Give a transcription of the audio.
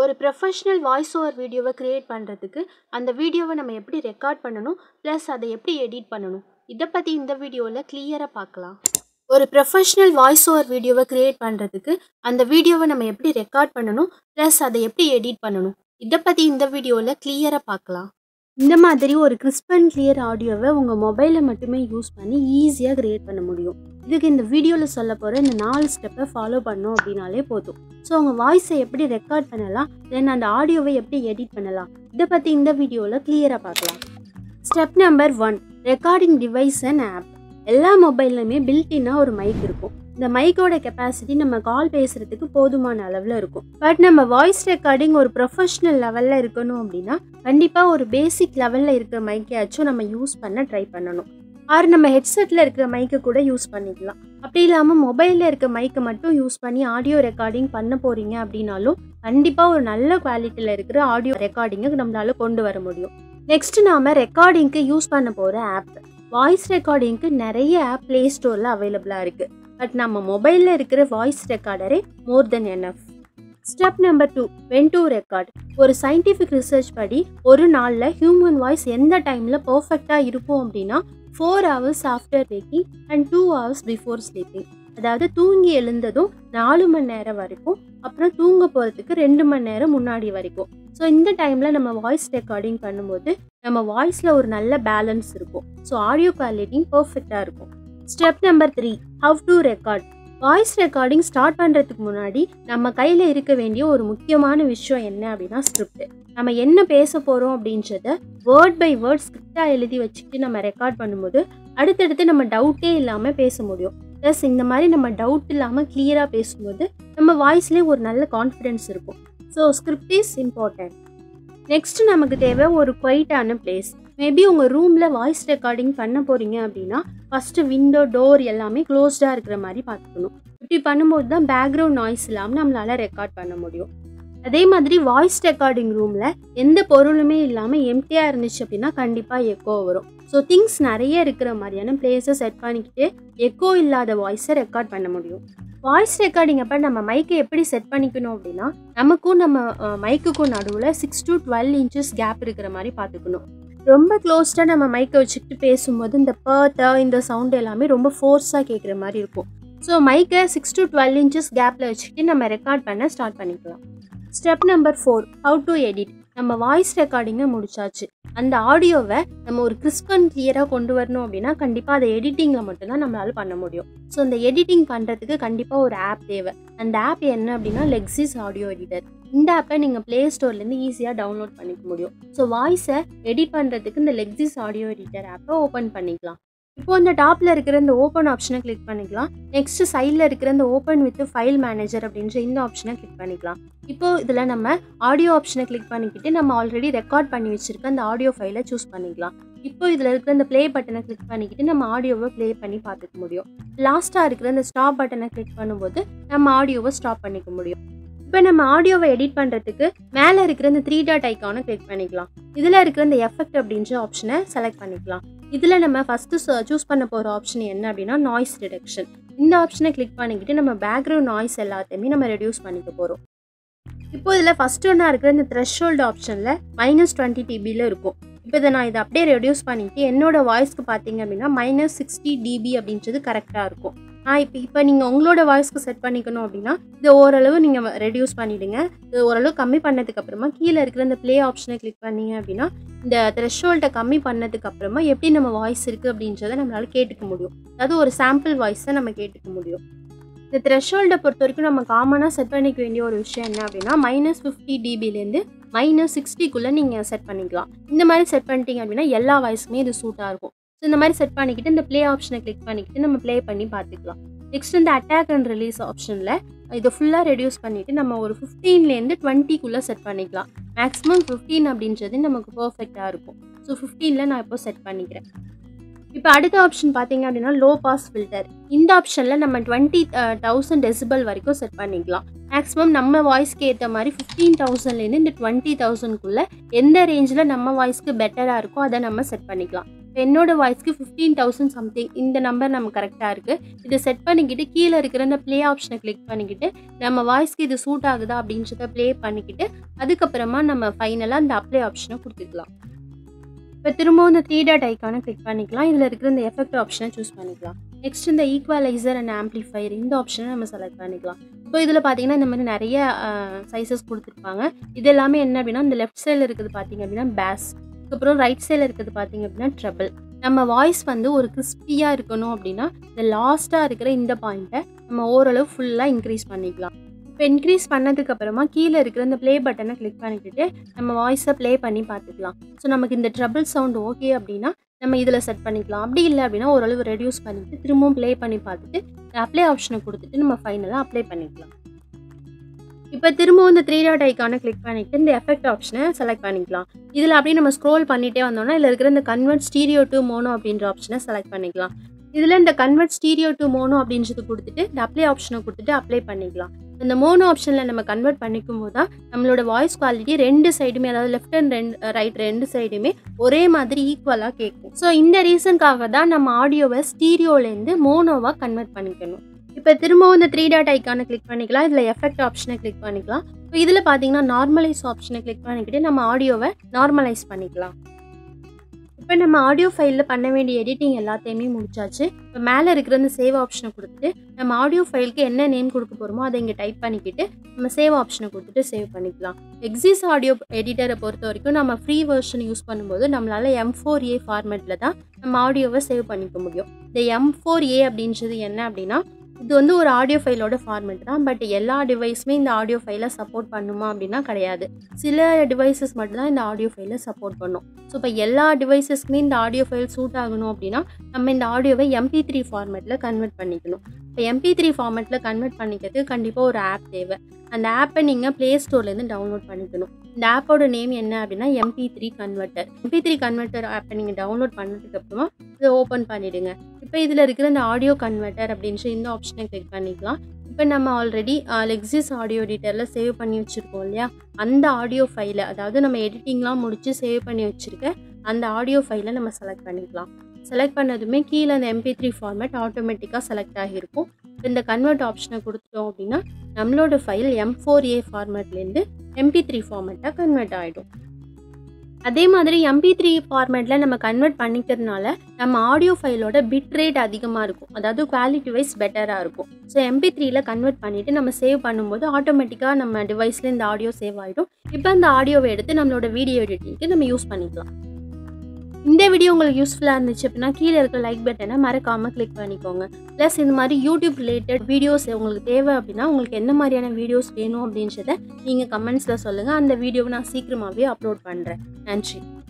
ஒரு professional voice over வீடியோவை create பண்ணுறதுக்கு அந்த வீடியோவை நம்ம எப்படி ரெக்கார்ட் பண்ணணும் ப்ளஸ் அதை எப்படி எடிட் பண்ணணும் இதை பற்றி இந்த வீடியோவில் கிளியராக பார்க்கலாம் ஒரு ப்ரொஃபஷ்னல் வாய்ஸ் ஓவர் வீடியோவை க்ரியேட் பண்ணுறதுக்கு அந்த வீடியோவை நம்ம எப்படி ரெக்கார்ட் பண்ணணும் ப்ளஸ் அதை எப்படி எடிட் பண்ணணும் இதை பற்றி இந்த வீடியோவில் கிளியராக பார்க்கலாம் இந்த மாதிரி ஒரு கிறிஸ்ப் அண்ட் கிளியர் ஆடியோவை உங்கள் மொபைலில் மட்டுமே யூஸ் பண்ணி ஈஸியாக க்ரியேட் பண்ண முடியும் இதுக்கு இந்த வீடியோவில் சொல்ல போகிற இந்த நாலு ஸ்டெப்பை ஃபாலோ பண்ணோம் அப்படின்னாலே போதும் ஸோ உங்கள் வாய்ஸை எப்படி ரெக்கார்ட் பண்ணலாம் தென் அந்த ஆடியோவை எப்படி எடிட் பண்ணலாம் இதை பற்றி இந்த வீடியோவில் கிளியராக பார்க்கலாம் step number one recording device and app எல்லா மொபைல்லையுமே பில்டின்னாக ஒரு மைக் இருக்கும் இந்த மைக்கோட கெப்பாசிட்டி நம்ம கால் பேசுகிறதுக்கு போதுமான அளவில் இருக்கும் பட் நம்ம வாய்ஸ் ரெக்கார்டிங் ஒரு ப்ரொஃபஷ்னல் லெவலில் இருக்கணும் அப்படின்னா கண்டிப்பாக ஒரு பேசிக் லெவலில் இருக்கிற மைக்கையாச்சும் நம்ம யூஸ் பண்ண ட்ரை பண்ணணும் ஆறு நம்ம ஹெட்செட்டில் இருக்கிற மைக்கை கூட யூஸ் பண்ணிக்கலாம் அப்படி இல்லாமல் மொபைலில் இருக்க மைக்கை மட்டும் யூஸ் பண்ணி ஆடியோ ரெக்கார்டிங் பண்ண போகிறீங்க அப்படின்னாலும் கண்டிப்பாக ஒரு நல்ல குவாலிட்டியில் இருக்கிற ஆடியோ ரெக்கார்டிங்கை நம்மளால் கொண்டு வர முடியும் நெக்ஸ்ட் நாம் ரெக்கார்டிங்க்கு யூஸ் பண்ண போகிற ஆப் வாய்ஸ் ரெக்கார்டிங்க்கு நிறைய ஆப் ப்ளே ஸ்டோரில் அவைலபிளாக இருக்குது பட் நம்ம மொபைலில் இருக்கிற வாய்ஸ் ரெக்கார்டரே more than enough step number two when to record ஒரு சயின்டிஃபிக் ரிசர்ச் படி ஒரு நாளில் ஹியூமன் வாய்ஸ் எந்த டைமில் பர்ஃபெக்டாக இருக்கும் அப்படின்னா four hours after waking and two hours before sleeping அதாவது தூங்கி எழுந்ததும் நாலு மணி நேரம் வரைக்கும் அப்புறம் தூங்க போகிறதுக்கு ரெண்டு மணி நேரம் முன்னாடி வரைக்கும் ஸோ இந்த டைமில் நம்ம வாய்ஸ் ரெக்கார்டிங் பண்ணும்போது நம்ம வாய்ஸில் ஒரு நல்ல பேலன்ஸ் இருக்கும் ஸோ ஆடியோ குவாலிட்டியும் பர்ஃபெக்டாக இருக்கும் step number three how to record voice recording start பண்ணுறதுக்கு முன்னாடி நம்ம கையில் இருக்க வேண்டிய ஒரு முக்கியமான விஷயம் என்ன அப்படின்னா ஸ்கிரிப்ட் நம்ம என்ன பேச போகிறோம் அப்படின்றத வேர்ட் பை வேர்ட் ஸ்கிரிப்டாக எழுதி வச்சுக்கிட்டு நம்ம ரெக்கார்ட் பண்ணும்போது அடுத்தடுத்து நம்ம டவுட்டே இல்லாமல் பேச முடியும் ப்ளஸ் இந்த மாதிரி நம்ம டவுட் இல்லாமல் கிளியராக பேசும்போது நம்ம வாய்ஸ்லேயே ஒரு நல்ல கான்ஃபிடென்ஸ் இருக்கும் so script is important next நமக்கு தேவை ஒரு குவைட்டான பிளேஸ் மேபி உங்கள் ரூமில் வாய்ஸ் ரெக்கார்டிங் பண்ண போகிறீங்க அப்படின்னா ஃபஸ்ட்டு விண்டோ டோர் எல்லாமே க்ளோஸ்டாக இருக்கிற மாதிரி பார்த்துக்கணும் இப்படி பண்ணும்போது தான் பேக்ரவுண்ட் நாய்ஸ் இல்லாமல் நம்மளால் ரெக்கார்ட் பண்ண முடியும் அதே மாதிரி வாய்ஸ் ரெக்கார்டிங் ரூமில் எந்த பொருளுமே இல்லாமல் எம்டியாக இருந்துச்சு அப்படின்னா கண்டிப்பாக எக்கோ வரும் ஸோ திங்ஸ் நிறைய இருக்கிற மாதிரியான பிளேஸை செட் பண்ணிக்கிட்டு எக்கோ இல்லாத வாய்ஸை ரெக்கார்ட் பண்ண முடியும் வாய்ஸ் ரெக்கார்டிங் அப்போ நம்ம மைக்கை எப்படி செட் பண்ணிக்கணும் அப்படின்னா நமக்கும் நம்ம மைக்குக்கும் நடுவில் six to twelve inches gap இருக்கிற மாதிரி பார்த்துக்கணும் ரொம்ப க்ளோஸ்டாக நம்ம மைக்கை வச்சுக்கிட்டு பேசும்போது இந்த பர்த்த இந்த சவுண்ட் எல்லாமே ரொம்ப ஃபோர்ஸாக கேட்குற மாதிரி இருக்கும் ஸோ மைக்கை சிக்ஸ் டு டுவெல் இன்ச்சஸ் கேப்பில் வச்சுக்கிட்டு நம்ம ரெக்கார்ட் பண்ண ஸ்டார்ட் பண்ணிக்கலாம் step number four how to edit நம்ம வாய்ஸ் ரெக்கார்டிங்கை முடிச்சாச்சு அந்த ஆடியோவை நம்ம ஒரு கிறிஸ்ப் அண்ட் கிளியராக கொண்டு வரணும் அப்படின்னா கண்டிப்பாக அதை எடிட்டிங்கில் மட்டும்தான் நம்மளால் பண்ண முடியும் ஸோ அந்த எடிட்டிங் பண்ணுறதுக்கு கண்டிப்பாக ஒரு ஆப் தேவை அந்த ஆப் என்ன அப்படின்னா லெக்ஸிஸ் ஆடியோ எடிட்டர் இந்த ஆப்பை நீங்கள் ப்ளே ஸ்டோர்லேருந்து ஈஸியாக டவுன்லோட் பண்ணிக்க முடியும் ஸோ வாய்ஸை எடிட் பண்ணுறதுக்கு இந்த லெக்ஸிஸ் ஆடியோ எடிட்டர் ஆப்பை ஓப்பன் பண்ணிக்கலாம் இப்போ இந்த டாப்பில் இருக்கிற இந்த ஓப்பன் ஆப்ஷனை கிளிக் பண்ணிக்கலாம் நெக்ஸ்ட் சைடில் இருக்கிற இந்த ஓப்பன் வித் ஃபைல் மேனேஜர் அப்படின்ற இந்த ஆப்ஷனை கிளிக் பண்ணிக்கலாம் இப்போ இதில் நம்ம ஆடியோ ஆப்ஷனை கிளிக் பண்ணிக்கிட்டு நம்ம ஆல்ரெடி ரெக்கார்ட் பண்ணி வச்சுருக்க அந்த ஆடியோ ஃபைலை சூஸ் பண்ணிக்கலாம் இப்போ இதில் இருக்கிற இந்த ப்ளே பட்டனை கிளிக் பண்ணிக்கிட்டு நம்ம ஆடியோவை ப்ளே பண்ணி பார்த்துக்க முடியும் லாஸ்ட்டாக இருக்கிற இந்த ஸ்டாப் பட்டனை கிளிக் பண்ணும்போது நம்ம ஆடியோவை ஸ்டாப் பண்ணிக்க முடியும் இப்போ நம்ம ஆடியோவை எடிட் பண்ணுறதுக்கு மேலே இருக்கிற இந்த த்ரீ டாட் ஐக்கானை கிளிக் பண்ணிக்கலாம் இதில் இருக்கிற இந்த எஃபெக்ட் அப்படின்ற ஆப்ஷனை செலக்ட் பண்ணிக்கலாம் இதில் நம்ம ஃபஸ்ட்டு சூஸ் பண்ண போகிற ஆப்ஷன் என்ன அப்படின்னா நாய்ஸ் ரிடக்ஷன் இந்த ஆப்ஷனை கிளிக் பண்ணிக்கிட்டு நம்ம பேக்ரவுண்ட் நாய்ஸ் எல்லாத்தையுமே நம்ம ரெடியூஸ் பண்ணிக்க போகிறோம் இப்போ இதில் ஃபஸ்ட் ஒன்றா இருக்கிற இந்த த்ரெஷ்ஹோல்டு ஆப்ஷனில் மைனஸ் டுவெண்ட்டி டிபியில் இருக்கும் இப்போ இதை நான் இதை அப்படியே ரெடியூஸ் பண்ணிவிட்டு என்னோடய வாய்ஸ்க்கு பார்த்தீங்க அப்படின்னா மைனஸ் சிக்ஸ்டி டிபி அப்படின்றது கரெக்டாக இருக்கும் நான் இப்போ இப்போ நீங்கள் உங்களோட வாய்ஸ்க்கு செட் பண்ணிக்கணும் அப்படின்னா இதை ஓரளவு நீங்கள் ரெடியூஸ் பண்ணிவிடுங்க இது ஓரளவு கம்மி பண்ணதுக்கு அப்புறமா கீழே இருக்கிற இந்த ப்ளே ஆப்ஷனை கிளிக் பண்ணீங்க அப்படின்னா இந்த த்ரெஷ்ஹோல்ட்டை கம்மி பண்ணதுக்கு அப்புறமா எப்படி நம்ம வாய்ஸ் இருக்குது அப்படின்றத நம்மளால் கேட்டுக்க முடியும் அதாவது ஒரு சாம்பிள் வாய்ஸை நம்ம கேட்டுக்க முடியும் இந்த த்ரெஷ்ஹோல்டை பொறுத்த வரைக்கும் நம்ம காமனாக செட் பண்ணிக்க வேண்டிய ஒரு விஷயம் என்ன அப்படின்னா மைனஸ் ஃபிஃப்டி டிபிலேருந்து மைனஸ் சிக்ஸ்டிக்குள்ளே நீங்கள் செட் பண்ணிக்கலாம் இந்த மாதிரி செட் பண்ணிட்டீங்க அப்படின்னா எல்லா வாய்ஸுமே இது சூட்டாக இருக்கும் ஸோ இந்த மாதிரி செட் பண்ணிக்கிட்டு இந்த ப்ளே ஆப்ஷனை கிளிக் பண்ணிக்கிட்டு நம்ம ப்ளே பண்ணி பார்த்துக்கலாம் நெக்ஸ்ட் இந்த அட்டாக் அண்ட் ரிலீஸ் ஆப்ஷனில் இதை ஃபுல்லாக ரெடியூஸ் பண்ணிவிட்டு நம்ம ஒரு ஃபிஃப்டீன்லேருந்து டுவெண்ட்டிக்குள்ளே செட் பண்ணிக்கலாம் மேக்ஸிமம் ஃபிஃப்டீன் அப்படின்றது நமக்கு பர்ஃபெக்டாக இருக்கும் ஸோ ஃபிஃப்டீனில் நான் இப்போ செட் பண்ணிக்கிறேன் இப்போ அடுத்த ஆப்ஷன் பார்த்தீங்க அப்படின்னா லோ பாஸ் ஃபில்டர் இந்த ஆப்ஷனில் நம்ம டுவெண்ட்டி தௌசண்ட் டெசிபல் வரைக்கும் செட் பண்ணிக்கலாம் மேக்ஸிமம் நம்ம வாய்ஸ்க்கு ஏற்ற மாதிரி ஃபிஃப்டீன் தௌசண்ட்லேருந்து இந்த டுவெண்ட்டி தௌசண்ட்குள்ளே எந்த ரேஞ்சில் நம்ம வாய்ஸ்க்கு பெட்டராக இருக்கோ அதை நம்ம செட் பண்ணிக்கலாம் இப்போ என்னோட வாய்ஸ்க்கு ஃபிஃப்டீன் தௌசண்ட் சம்திங் இந்த நம்பர் நம்ம கரெக்டாக இருக்குது இதை செட் பண்ணிக்கிட்டு கீழே இருக்கிற இந்த ப்ளே ஆப்ஷனை கிளிக் பண்ணிக்கிட்டு நம்ம வாய்ஸ்க்கு இது சூட் ஆகுதா அப்படின்றத ப்ளே பண்ணிக்கிட்டு அதுக்கப்புறமா நம்ம ஃபைனலாக இந்த அப்ளை ஆப்ஷனை கொடுத்துக்கலாம் இப்போ திரும்பவும் இந்த த்ரீ டாட் ஐக்கானை கிளிக் பண்ணிக்கலாம் இதில் இருக்கிற இந்த எஃபெக்ட் ஆப்ஷனை சூஸ் பண்ணிக்கலாம் நெக்ஸ்ட் இந்த ஈக்குவலைசர் அண்ட் ஆம்ப்ளிஃபையர் இந்த ஆப்ஷனை நம்ம செலக்ட் பண்ணிக்கலாம் இப்போ இதில் பார்த்தீங்கன்னா இந்த மாதிரி நிறைய சைஸஸ் கொடுத்துருப்பாங்க இது எல்லாமே என்ன அப்படின்னா இந்த லெஃப்ட் சைடில் இருக்கிறது பார்த்தீங்க அப்படின்னா பேஸ் அதுக்கப்புறம் ரைட் சைடில் இருக்கிறது பார்த்தீங்க அப்படின்னா ட்ரபிள் நம்ம வாய்ஸ் வந்து ஒரு கிறிஸ்பியாக இருக்கணும் அப்படின்னா இந்த லாஸ்ட்டாக இருக்கிற இந்த பாயிண்ட்டை நம்ம ஓரளவு ஃபுல்லாக இன்க்ரீஸ் பண்ணிக்கலாம் இப்போ இன்க்ரீஸ் பண்ணதுக்கு அப்புறமா கீழே இருக்கிற இந்த ப்ளே பட்டனை கிளிக் பண்ணிக்கிட்டு நம்ம வாய்ஸை ப்ளே பண்ணி பார்த்துக்கலாம் ஸோ நமக்கு இந்த ட்ரபிள் சவுண்ட் ஓகே அப்படின்னா நம்ம இதில் செட் பண்ணிக்கலாம் அப்படி இல்லை அப்படின்னா ஓரளவு ரெடியூஸ் பண்ணிவிட்டு திரும்பவும் ப்ளே பண்ணி பார்த்துட்டு அப்ளை ஆப்ஷனை கொடுத்துட்டு நம்ம ஃபைனலாக அப்ளை பண்ணிக்கலாம் இப்போ திரும்பவும் இந்த த்ரீ டாட் ஐக்கானை கிளிக் பண்ணிட்டு இந்த எஃபெக்ட் ஆப்ஷனை செலக்ட் பண்ணிக்கலாம் இதில் அப்படியே நம்ம ஸ்க்ரோல் பண்ணிகிட்டே வந்தோம்னா இதில் இருக்கிற இந்த கன்வெர்ட் ஸ்டீரியோ டு மோனோ அப்படின்ற ஆப்ஷனை செலக்ட் பண்ணிக்கலாம் இதில் இந்த கன்வெர்ட் ஸ்டீரியோ டு மோனோ அப்படின்றது கொடுத்துட்டு இந்த அப்ளை ஆப்ஷனை கொடுத்துட்டு அப்ளை பண்ணிக்கலாம் இந்த மோனோ ஆப்ஷனில் நம்ம கன்வெர்ட் பண்ணிக்கும் போது தான் நம்மளோட வாய்ஸ் குவாலிட்டி ரெண்டு சைடுமே அதாவது லெஃப்ட் அண்ட் ரெண்டு ரைட் ரெண்டு சைடுமே ஒரே மாதிரி ஈக்குவலாக கேட்கும் ஸோ இந்த ரீசனுக்காக தான் நம்ம ஆடியோவை ஸ்டீரியோலேருந்து மோனோவாக கன்வெர்ட் பண்ணிக்கணும் இப்போ திரும்பவும் இந்த த்ரீ டாட் ஐக்கானை கிளிக் பண்ணிக்கலாம் இதில் எஃபெக்ட் ஆப்ஷனை கிளிக் பண்ணிக்கலாம் இப்போ இதில் பார்த்தீங்கன்னா நார்மலைஸ் ஆப்ஷனை கிளிக் பண்ணிக்கிட்டு நம்ம ஆடியோவை நார்மலைஸ் பண்ணிக்கலாம் இப்போ நம்ம ஆடியோ ஃபைலில் பண்ண வேண்டிய எடிட்டிங் எல்லாத்தையுமே முடிச்சாச்சு இப்போ மேலே இருக்கிற இந்த சேவ் ஆப்ஷனை கொடுத்துட்டு நம்ம ஆடியோ ஃபைலுக்கு என்ன நேம் கொடுக்க போகிறோமோ அதை இங்கே டைப் பண்ணிக்கிட்டு நம்ம சேவ் ஆப்ஷனை கொடுத்துட்டு சேவ் பண்ணிக்கலாம் எக்ஸிஸ் ஆடியோ எடிட்டரை பொறுத்த வரைக்கும் நம்ம ஃப்ரீ வெர்ஷன் யூஸ் பண்ணும்போது நம்மளால் எம் ஃபோர் ஏ ஃபார்மேட்டில் தான் நம்ம ஆடியோவை சேவ் பண்ணிக்க முடியும் இந்த எம் ஃபோர் ஏ அப்படின்றது என்ன அப்படின்னா இது வந்து ஒரு ஆடியோ ஃபைலோட ஃபார்மேட் தான் பட் எல்லா டிவைஸுமே இந்த ஆடியோ ஃபைலை சப்போர்ட் பண்ணுமா அப்படின்னா கிடையாது சில டிவைசஸ் மட்டும்தான் இந்த ஆடியோ ஃபைலை சப்போர்ட் பண்ணும் ஸோ இப்போ எல்லா டிவைசஸ்க்குமே இந்த ஆடியோ ஃபைல் சூட் ஆகணும் அப்படின்னா நம்ம இந்த ஆடியோவை எம்பி த்ரீ ஃபார்மேட்டில் கன்வெர்ட் பண்ணிக்கணும் இப்போ எம்பி த்ரீ ஃபார்மேட்டில் கன்வெர்ட் பண்ணிக்கிறதுக்கு கண்டிப்பாக ஒரு ஆப் தேவை அந்த ஆப்பை நீங்கள் ப்ளே ஸ்டோர்லேருந்து டவுன்லோட் பண்ணிக்கணும் இந்த ஆப்போட நேம் என்ன அப்படின்னா MP three converter MP three converter ஆப்பை நீங்கள் டவுன்லோட் பண்ணதுக்கு அப்புறமா இதை ஓப்பன் பண்ணிவிடுங்க இப்போ இதில் இருக்கிற இந்த ஆடியோ கன்வெர்ட்டர் அப்படின்ற இந்த ஆப்ஷனை கிளிக் பண்ணிக்கலாம் இப்போ நம்ம ஆல்ரெடி லெக்ஸிஸ் ஆடியோ எடிட்டரில் சேவ் பண்ணி வச்சுருக்கோம் இல்லையா அந்த ஆடியோ ஃபைலை அதாவது நம்ம எடிட்டிங்லாம் முடித்து சேவ் பண்ணி வச்சுருக்க அந்த ஆடியோ ஃபைலை நம்ம செலக்ட் பண்ணிக்கலாம் செலக்ட் பண்ணதுமே கீழே அந்த எம்பி த்ரீ ஃபார்மேட் ஆட்டோமேட்டிக்காக செலக்ட் ஆகியிருக்கும் இந்த கன்வெர்ட் ஆப்ஷனை கொடுத்துட்டோம் அப்படின்னா நம்மளோட ஃபைல் எம் ஃபோர் ஏ ஃபார்மேட்லேருந்து எம்பி த்ரீ ஃபார்மேட்டாக கன்வெர்ட் ஆகிடும் அதே மாதிரி எம்பி த்ரீ ஃபார்மேட்டில் நம்ம கன்வெர்ட் பண்ணிக்கிறதுனால நம்ம ஆடியோ ஃபைலோட பிட் ரேட் அதிகமாக இருக்கும் அதாவது குவாலிட்டி வைஸ் பெட்டராக இருக்கும் ஸோ எம்பி த்ரீயில் கன்வெர்ட் பண்ணிவிட்டு நம்ம சேவ் பண்ணும்போது ஆட்டோமேட்டிக்காக நம்ம டிவைஸில் இந்த ஆடியோ சேவ் ஆகிடும் இப்போ அந்த ஆடியோவை எடுத்து நம்மளோட வீடியோ எடிட்டிங்க்கு நம்ம யூஸ் பண்ணிக்கலாம் இந்த வீடியோ உங்களுக்கு யூஸ்ஃபுல்லாக இருந்துச்சு அப்படின்னா கீழே இருக்க லைக் பட்டனை மறக்காமல் கிளிக் பண்ணிக்கோங்க ப்ளஸ் இந்த மாதிரி யூடியூப் ரிலேட்டட் வீடியோஸ் உங்களுக்கு தேவை அப்படின்னா உங்களுக்கு என்ன மாதிரியான வீடியோஸ் வேணும் அப்படின்றத நீங்கள் கமெண்ட்ஸில் சொல்லுங்கள் அந்த வீடியோவை நான் சீக்கிரமாகவே அப்லோட் பண்ணுறேன் நன்றி